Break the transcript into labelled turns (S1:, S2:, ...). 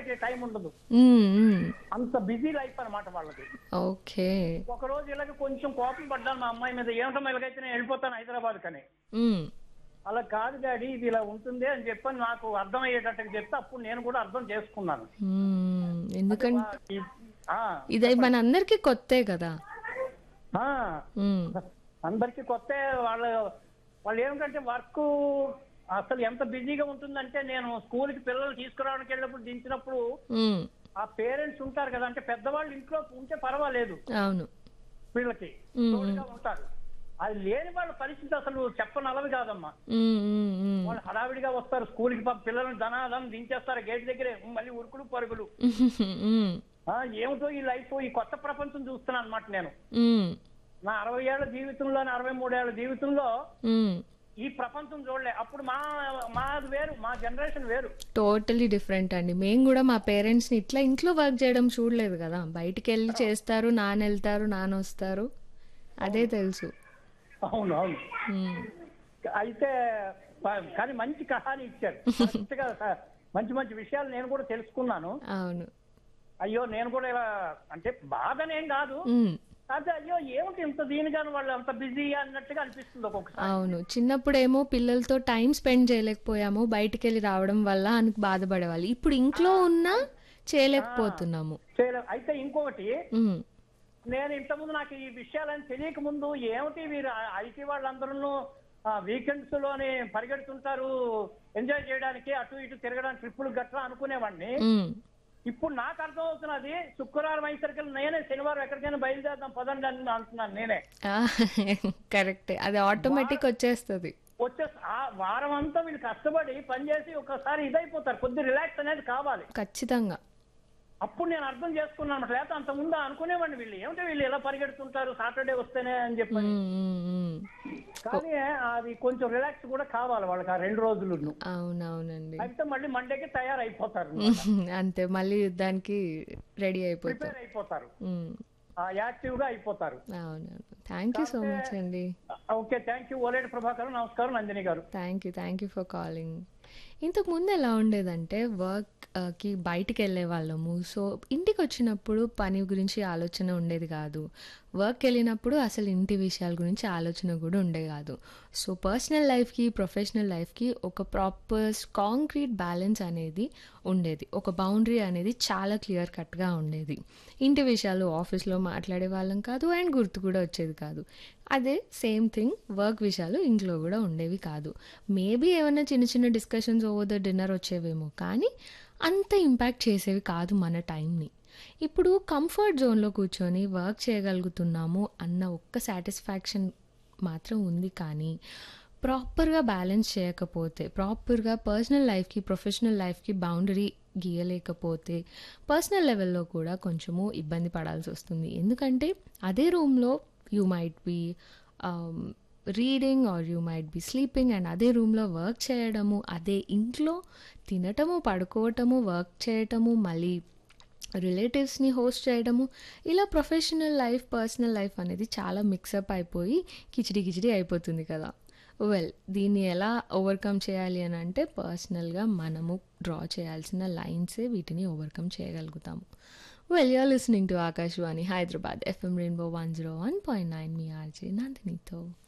S1: మాట్లాడే టైం ఉండదు
S2: మ్మ్, మ్మ్.
S1: అంత బిజీ లైఫ్ అన్నమాట వాళ్ళకి
S2: ఓకే
S1: ఒక రోజు ఇలాగ కొంచెం కోపం పడ్డాను మా అమ్మాయి మీద ఏమిటో ఇలాగైతే నేను వెళ్ళిపోతాను హైదరాబాద్ కని
S2: మ్మ్.
S1: అలా కాదు డాడీ ఇది ఇలా ఉంటుంది అని చెప్పని నాకు అర్థమయ్యేటట్టుగా చెప్తే అప్పుడు నేను కూడా అర్థం చేసుకున్నాను
S2: మ్మ్. ఎందుకంటే
S1: ఈ- ఆ,
S2: ఇది మనందరికీ కొత్తే కదా
S1: ఆ,
S2: మ్మ్.
S1: అందరికీ కొత్త వాళ్ళ వాళ్ళు ఏమిటంటే వర్క్ అసలు ఎంత బిజీగా ఉంటుందంటే నేను స్కూల్ కి పిల్లలు తీసుకురావడానికి వెళ్ళినప్పుడు దించినప్పుడు
S2: మ్మ్.
S1: ఆ పేరెంట్స్ ఉంటారు కదా అంటే పెద్దవాళ్ళు ఇంట్లో ఉంటే పర్వాలేదు
S2: అవును
S1: వీళ్ళకి
S2: మ్మ్.
S1: తోడుగా ఉంటారు అది లేని వాళ్ళ పరిస్థితి అసలు చెప్పనలవి కాదమ్మా
S2: మ్మ్, మ్మ్, మ్మ్.
S1: వాళ్ళు హడావిడిగా వస్తారు స్కూల్ కి పాపం పిల్లల్ని ధనాధం దించేస్తారు గేట్ దగ్గరే మళ్ళీ ఉరుకులు పరుగులు
S2: మ్మ్.
S1: ఆ, ఏమిటో ఈ లైఫ్ ఈ కొత్త ప్రపంచం చూస్తున్నాను అనమాట నేను
S2: మ్మ్.
S1: నా అరవై ఏళ్ల జీవితంలో అరవై మూడేళ్ల జీవితంలో
S2: మ్మ్.
S1: ఈ ప్రపంచం చూడలే అప్పుడు మా మాది వేరు మా జనరేషన్ వేరు
S2: టోటలీ డిఫరెంట్ అండి మేము కూడా మా పేరెంట్స్ని ఇట్లా ఇంట్లో వర్క్ చేయడం చూడలేదు కదా బయటికి వెళ్ళి చేస్తారు నాన్న వెళ్తారు నాన్న వస్తారు అదే తెలుసు
S1: అవును అవును
S2: మ్మ్.
S1: అయితే ప- కానీ మంచి కహాని ఇచ్చారు మంచిగా స- మంచి మంచి విషయాలు నేను కూడా తెలుసుకున్నాను
S2: అవును
S1: అయ్యో నేను కూడా ఇలా అంటే బాధనేం కాదు
S2: మ్మ్.
S1: అదే అయ్యో ఏమిటి ఇంత దీనిగాను వాళ్ళు అంత బిజీ అన్నట్టుగా అనిపిస్తుంది ఒక్కొక్కసారి
S2: అవును చిన్నప్పుడేమో పిల్లలతో టైం స్పెండ్ చేయలేకపోయాము బయటికి వెళ్ళి రావడం వల్ల అని బాధపడేవాళ్ళు ఇప్పుడు ఇంట్లో ఉన్నా చేయలేకపోతున్నాము
S1: చేయలే అయితే ఇంకొకటి
S2: మ్మ్.
S1: నేను ఇంతకుముందు నాకు ఈ విషయాలని తెలియక ముందు ఏమిటి వీరు ఐటీ వాళ్ళందరూ వీకెండ్స్ లోనే పరిగెడుతుంటారు ఎంజాయ్ చేయడానికి అటు ఇటు తిరగడానికి ట్రిప్పులు గట్రా అనుకునేవాడిని
S2: మ్మ్.
S1: ఇప్పుడు నాకు అర్థం అవుతున్నది శుక్రవారం అయ్యేసరికి నేనే శనివారం ఎక్కడికైనా బయలుదేరదాం పదండి అని అంటున్నాను నేనే
S2: ఆ, కరెక్టే అది ఆటోమేటిక్ వచ్చేస్తుంది
S1: వచ్చే ఆ వారం అంతా వీళ్ళు కష్టపడి పనిచేసి ఒకసారి ఇదైపోతారు కొద్ది రిలాక్స్ అనేది కావాలి
S2: ఖచ్చితంగా
S1: అప్పుడు నేను అర్థం చేసుకున్నాను అనమాట లేకపోతే అంత ముందు అనుకునేవాడిని వీళ్ళు ఏమిటి వీళ్ళు ఎలా పరిగెడుతుంటారు సాటర్డే వస్తేనే అని చెప్పని
S2: మ్మ్, మ్మ్, మ్మ్.
S1: కానీ అది కొంచెం రిలాక్స్ కూడా కావాలి వాళ్ళకి ఆ రెండు రోజులు
S2: అవునవునండి
S1: అయితే మళ్ళీ మండేకి తయారైపోతారు
S2: అంతే మళ్ళీ యుద్ధానికి రెడీ అయిపోతాం
S1: ప్రిపేర్ అయిపోతారు
S2: మ్మ్.
S1: యాక్టివ్ గా అయిపోతారు
S2: అవునవును థ్యాంక్ యూ సో మచ్ అండి
S1: okay thank you Oleti Prabhakar నమస్కారం Nandini garu
S2: thank you thank you for calling ఇంతకు ముందు ఎలా ఉండేదంటే వర్క్ కి బయటికి వెళ్ళే వాళ్ళము సో ఇంటికి వచ్చినప్పుడు పని గురించి ఆలోచన ఉండేది కాదు వర్క్ వెళ్ళినప్పుడు అసలు ఇంటి విషయాల గురించి ఆలోచన కూడా ఉండే కాదు సో పర్సనల్ లైఫ్కి ప్రొఫెషనల్ లైఫ్కి ఒక ప్రాపర్ కాంక్రీట్ బ్యాలెన్స్ అనేది ఉండేది ఒక బౌండరీ అనేది చాలా క్లియర్ కట్గా ఉండేది ఇంటి విషయాలు ఆఫీస్లో మాట్లాడే వాళ్ళం కాదు అండ్ గుర్తు కూడా వచ్చేది కాదు అదే సేమ్ థింగ్ వర్క్ విషయాలు ఇంట్లో కూడా ఉండేవి కాదు మేబీ ఏమైనా చిన్న చిన్న డిస్కషన్స్ ఓవర్ ద డిన్నర్ వచ్చేవేమో కానీ అంత ఇంపాక్ట్ చేసేవి కాదు మన టైంని ఇప్పుడు కంఫర్ట్ జోన్లో కూర్చొని వర్క్ చేయగలుగుతున్నాము అన్న ఒక్క సాటిస్ఫాక్షన్ మాత్రం ఉంది కానీ ప్రాపర్గా బ్యాలెన్స్ చేయకపోతే ప్రాపర్గా పర్సనల్ లైఫ్కి ప్రొఫెషనల్ లైఫ్కి బౌండరీ గీయలేకపోతే పర్సనల్ లెవెల్లో కూడా కొంచెము ఇబ్బంది పడాల్సి వస్తుంది ఎందుకంటే అదే రూమ్లో you might be reading or you might be sleeping and అదే రూమ్లో వర్క్ చేయడము అదే ఇంట్లో తినటము పడుకోవటము వర్క్ చేయటము మళ్ళీ రిలేటివ్స్ని హోస్ట్ చేయడము ఇలా ప్రొఫెషనల్ లైఫ్ పర్సనల్ లైఫ్ అనేది చాలా మిక్సప్ అయిపోయి కిచిడి కిచిడి అయిపోతుంది కదా వెల్ దీన్ని ఎలా ఓవర్కమ్ చేయాలి అని అంటే పర్సనల్గా మనము డ్రా చేయాల్సిన లైన్సే వీటిని ఓవర్కమ్ చేయగలుగుతాము well you're listening to Akashvani Hyderabad FM rainbow one zero one point nine మీ ఆర్జే నందినితో